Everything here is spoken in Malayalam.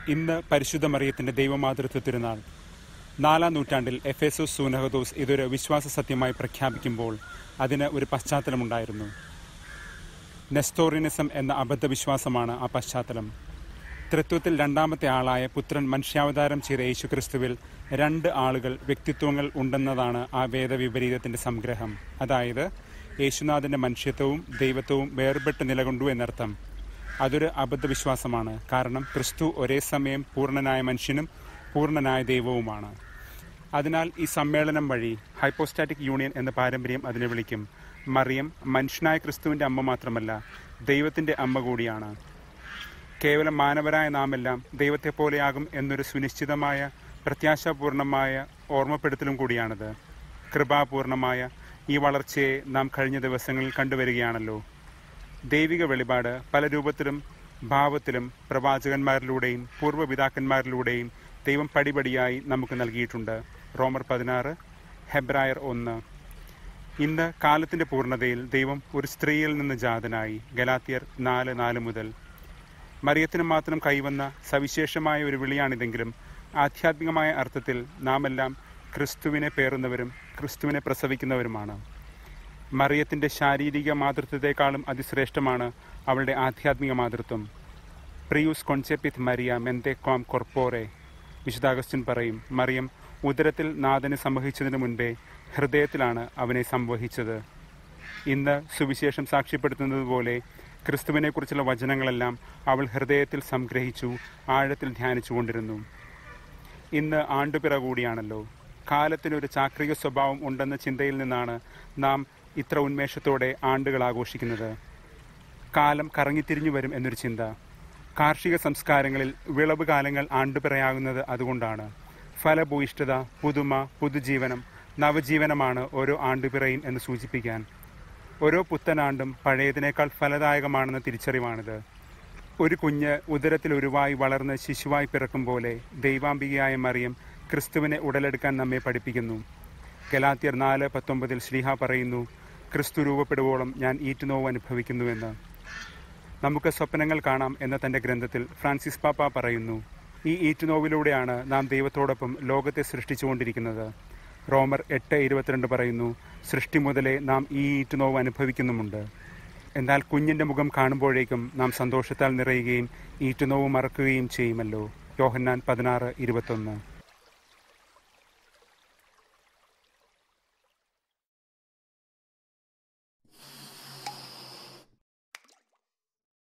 ഇന്ന് പരിശുദ്ധ മറിയത്തിന്റെ ദൈവമാതൃത്വ തിരുനാൾ നാലാം നൂറ്റാണ്ടിൽ എഫേസോസ് സൂനഹദോസ് ഇതൊരു വിശ്വാസ സത്യമായി പ്രഖ്യാപിക്കുമ്പോൾ അതിന് ഒരു പശ്ചാത്തലമുണ്ടായിരുന്നു നെസ്തോറിനിസം എന്ന അബദ്ധവിശ്വാസമാണ് ആ പശ്ചാത്തലം തൃത്വത്തിൽ രണ്ടാമത്തെ ആളായ പുത്രൻ മനുഷ്യാവതാരം ചെയ്ത യേശുക്രിസ്തുവിൽ രണ്ട് ആളുകൾ വ്യക്തിത്വങ്ങൾ ഉണ്ടെന്നതാണ് ആ വേദവിപരീതത്തിന്റെ സംഗ്രഹം അതായത് യേശുനാഥന്റെ മനുഷ്യത്വവും ദൈവത്വവും വേർപെട്ട് നിലകൊണ്ടു എന്നർത്ഥം അതൊരു അബദ്ധവിശ്വാസമാണ് കാരണം ക്രിസ്തു ഒരേ സമയം പൂർണ്ണനായ മനുഷ്യനും പൂർണ്ണനായ ദൈവവുമാണ് അതിനാൽ ഈ സമ്മേളനം വഴി ഹൈപ്പോസ്റ്റാറ്റിക് യൂണിയൻ എന്ന പാരമ്പര്യം അതിനെ വിളിക്കും മറിയം മനുഷ്യനായ ക്രിസ്തുവിന്റെ അമ്മ മാത്രമല്ല ദൈവത്തിന്റെ അമ്മ കൂടിയാണ് കേവലം മാനവരായ നാമെല്ലാം ദൈവത്തെ പോലെയാകും എന്നൊരു സുനിശ്ചിതമായ പ്രത്യാശാപൂർണമായ ഓർമ്മപ്പെടുത്തലും കൂടിയാണിത് കൃപാപൂർണമായ ഈ വളർച്ചയെ നാം കഴിഞ്ഞ ദിവസങ്ങളിൽ കണ്ടുവരികയാണല്ലോ ദൈവിക വെളിപാട് പല രൂപത്തിലും ഭാവത്തിലും പ്രവാചകന്മാരിലൂടെയും പൂർവ്വപിതാക്കന്മാരിലൂടെയും ദൈവം പടിപടിയായി നമുക്ക് നൽകിയിട്ടുണ്ട് റോമർ പതിനാറ് ഹെബ്രായർ ഒന്ന് ഇന്ന് കാലത്തിന്റെ പൂർണ്ണതയിൽ ദൈവം ഒരു സ്ത്രീയിൽ നിന്ന് ജാതനായി ഗലാത്തിയർ നാല് നാല് മുതൽ മറിയത്തിന് മാത്രം കൈവന്ന സവിശേഷമായ ഒരു വിളിയാണിതെങ്കിലും ആധ്യാത്മികമായ അർത്ഥത്തിൽ നാമെല്ലാം ക്രിസ്തുവിനെ പേറുന്നവരും ക്രിസ്തുവിനെ പ്രസവിക്കുന്നവരുമാണ് മറിയത്തിന്റെ ശാരീരിക മാതൃത്വത്തെക്കാളും അതിശ്രേഷ്ഠമാണ് അവളുടെ ആധ്യാത്മിക മാതൃത്വം പ്രിയൂസ് കൊൺചെപ്പിത് മരിയ മെന്തെ കോം കൊർപ്പോറെ വിശുദ്ധാഗസ്റ്റിൻ പറയും മറിയം ഉദരത്തിൽ നാഥനെ സംവഹിച്ചതിനു മുൻപേ ഹൃദയത്തിലാണ് അവനെ സംവഹിച്ചത് ഇന്ന് സുവിശേഷം സാക്ഷ്യപ്പെടുത്തുന്നത് പോലെ ക്രിസ്തുവിനെക്കുറിച്ചുള്ള വചനങ്ങളെല്ലാം അവൾ ഹൃദയത്തിൽ സംഗ്രഹിച്ചു ആഴത്തിൽ ധ്യാനിച്ചുകൊണ്ടിരുന്നു ഇന്ന് ആണ്ടുപിറ കൂടിയാണല്ലോ കാലത്തിനൊരു ചാക്രിക സ്വഭാവം ഉണ്ടെന്ന ചിന്തയിൽ നിന്നാണ് നാം ഇത്ര ഉന്മേഷത്തോടെ ആണ്ടുകൾ ആഘോഷിക്കുന്നത് കാലം കറങ്ങിത്തിരിഞ്ഞു വരും എന്നൊരു ചിന്ത കാർഷിക സംസ്കാരങ്ങളിൽ വിളവ് കാലങ്ങൾ ആണ്ടുപിറയാകുന്നത് അതുകൊണ്ടാണ് ഫലഭൂയിഷ്ഠത പുതുമ പുതുജീവനം നവജീവനമാണ് ഓരോ ആണ്ടുപിറയും എന്ന് സൂചിപ്പിക്കാൻ ഓരോ പുത്തനാണ്ടും പഴയതിനേക്കാൾ ഫലദായകമാണെന്ന തിരിച്ചറിവാണിത് ഒരു കുഞ്ഞ് ഉദരത്തിൽ ഉരുവായി വളർന്ന് ശിശുവായി പിറക്കും പോലെ ദൈവാംബികയായ മറിയം ക്രിസ്തുവിനെ ഉടലെടുക്കാൻ നമ്മെ പഠിപ്പിക്കുന്നു ഗലാത്തിയർ നാല് പത്തൊമ്പതിൽ ശ്രീഹ പറയുന്നു ക്രിസ്തു രൂപപ്പെടുവോളം ഞാൻ ഈറ്റുനോവ് അനുഭവിക്കുന്നുവെന്ന് നമുക്ക് സ്വപ്നങ്ങൾ കാണാം എന്ന തന്റെ ഗ്രന്ഥത്തിൽ ഫ്രാൻസിസ് പാപ്പ പറയുന്നു ഈ ഈറ്റുനോവിലൂടെയാണ് നാം ദൈവത്തോടൊപ്പം ലോകത്തെ സൃഷ്ടിച്ചുകൊണ്ടിരിക്കുന്നത് റോമർ എട്ട് ഇരുപത്തിരണ്ട് പറയുന്നു സൃഷ്ടി മുതലേ നാം ഈ ഈറ്റുനോവ് അനുഭവിക്കുന്നുമുണ്ട് എന്നാൽ കുഞ്ഞിന്റെ മുഖം കാണുമ്പോഴേക്കും നാം സന്തോഷത്താൽ നിറയുകയും ഈറ്റുനോവ് മറക്കുകയും ചെയ്യുമല്ലോ യോഹന്നാൻ പതിനാറ് ഇരുപത്തൊന്ന്